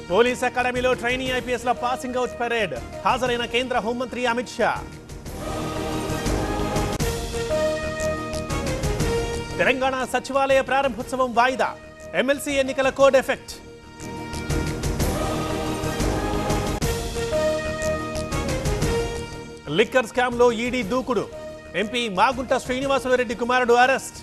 police అకాడమీలో trainee ఐపీఎస్ల passing out parade హాజరైన కేంద్ర హోంమంత్రి అమిత్ షా తెలంగాణ సచివాలయ ప్రారంభోత్సవం వాయిదా ఎమ్మెల్సీ ఎన్నికల కోడ్ ఎఫెక్ట్ లిక్కర్ స్కామ్ లో ఈడీ దూకుడు ఎంపీ మాగుంట శ్రీనివాసరెడ్డి కుమారుడు అరెస్ట్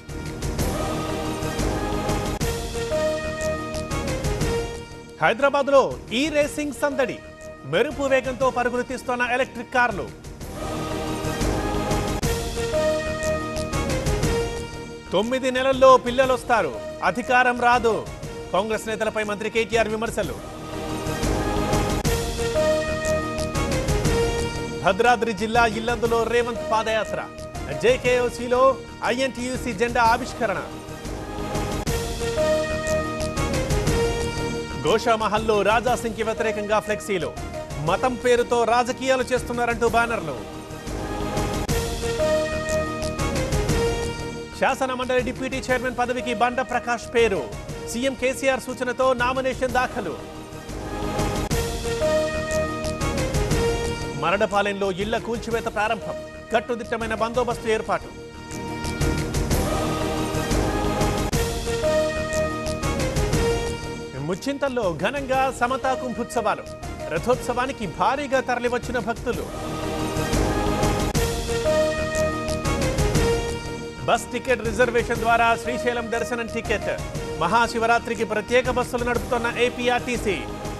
హైదరాబాద్ లో ఈ రేసింగ్ సందడి మెరుపు వేగంతో పరుగులు తీస్తున్న ఎలక్ట్రిక్ కార్లు తొమ్మిది నెలల్లో పిల్లలొస్తారు అధికారం రాదు కాంగ్రెస్ నేతలపై మంత్రి కేటీఆర్ విమర్శలు భద్రాద్రి జిల్లా ఇల్లందులో రేవంత్ పాదయాత్ర జేకేఓసీలో ఐఎన్టీయూసీ జెండా ఆవిష్కరణ గోషామహల్లో రాజాసింగ్కి వ్యతిరేకంగా ఫ్లెక్సీలు మతం పేరుతో రాజకీయాలు చేస్తున్నారంటూ బ్యానర్లు శాసన మండలి డిప్యూటీ చైర్మన్ పదవికి బండ ప్రకాష్ పేరు సీఎం కేసీఆర్ సూచనతో నామినేషన్ దాఖలు మరడపాలెంలో ఇళ్ల కూల్చివేత ప్రారంభం కట్టుదిట్టమైన బందోబస్తు ఏర్పాటు ముచ్చింతల్లో ఘనంగా సమతా కుంభోత్సవాలు రథోత్సవానికి భారీగా తరలివచ్చిన భక్తులు బస్ టికెట్ రిజర్వేషన్ ద్వారా శ్రీశైలం దర్శనం టికెట్ మహాశివరాత్రికి ప్రత్యేక బస్సులు నడుపుతున్న ఏపీఆర్టీసీ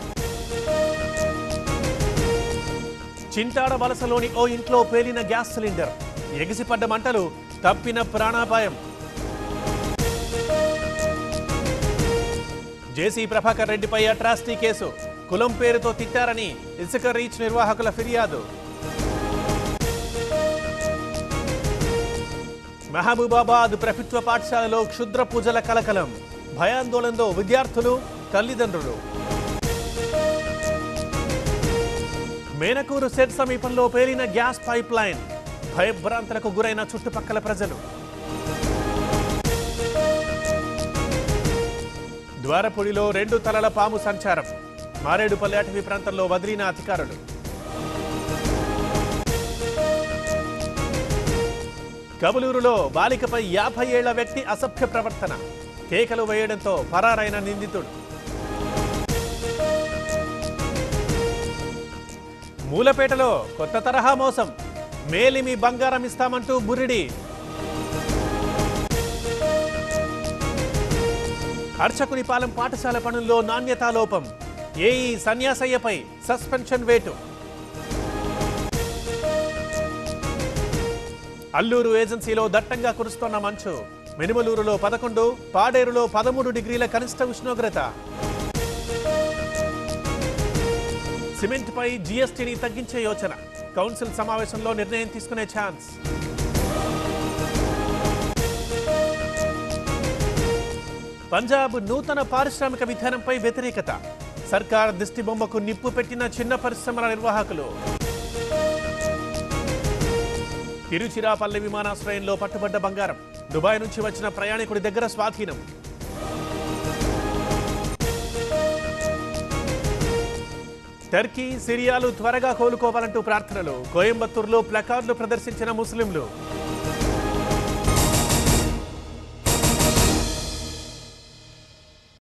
చింతాడ వలసలోని ఓ ఇంట్లో పేలిన గ్యాస్ సిలిండర్ ఎగిసిపడ్డ మంటలు తప్పిన ప్రాణాపాయం జేసీ ప్రభాకర్ రెడ్డిపై అట్రాసిటీ కేసు కులం పేరుతో తిట్టారని ఇసుక రీచ్ నిర్వాహకుల ఫిర్యాదు మహబూబాబాద్ ప్రభుత్వ పాఠశాలలో క్షుద్ర పూజల కలకలం భయాందోళనలో విద్యార్థులు తల్లిదండ్రులు మేనకూరు సెట్ సమీపంలో పేలిన గ్యాస్ పైప్ లైన్ భయభ్రాంతులకు గురైన చుట్టుపక్కల ప్రజలు ద్వారపుడిలో రెండు తలల పాము సంచారం మారేడుపల్లి అటవీ ప్రాంతంలో వదిలిన అధికారులు కబులూరులో బాలికపై యాభై ఏళ్ల వ్యక్తి అసభ్య ప్రవర్తన కేకలు వేయడంతో పరారైన నిందితుడు మూలపేటలో కొత్త తరహా మోసం మేలిమి బంగారం ఇస్తామంటూ బురిడి అర్చకునిపాలెం పాఠశాల పనుల్లో నాణ్యతా లోపం ఏఈ సన్యాసయ్యపై సస్పెన్షన్ వేటు అల్లూరు ఏజెన్సీలో దట్టంగా కురుస్తోన్న మంచు మినుమలూరులో పదకొండు పాడేరులో పదమూడు డిగ్రీల కనిష్ట ఉష్ణోగ్రత సిమెంట్పై జీఎస్టీని తగ్గించే యోచన కౌన్సిల్ సమావేశంలో నిర్ణయం తీసుకునే ఛాన్స్ పంజాబ్ నూతన పారిశ్రామిక విధానంపై వ్యతిరేకత సర్కార్ దిష్టిబొమ్మకు నిప్పు పెట్టిన చిన్న పరిశ్రమల నిర్వాహకులు తిరుచిరాపల్లి విమానాశ్రయంలో పట్టుబడ్డ బంగారం దుబాయ్ నుంచి వచ్చిన ప్రయాణికుడి దగ్గర స్వాధీనం టర్కీ సిరియాలు త్వరగా కోలుకోవాలంటూ ప్రార్థనలు కోయంబత్తూరులో ప్లకార్డులు ప్రదర్శించిన ముస్లింలు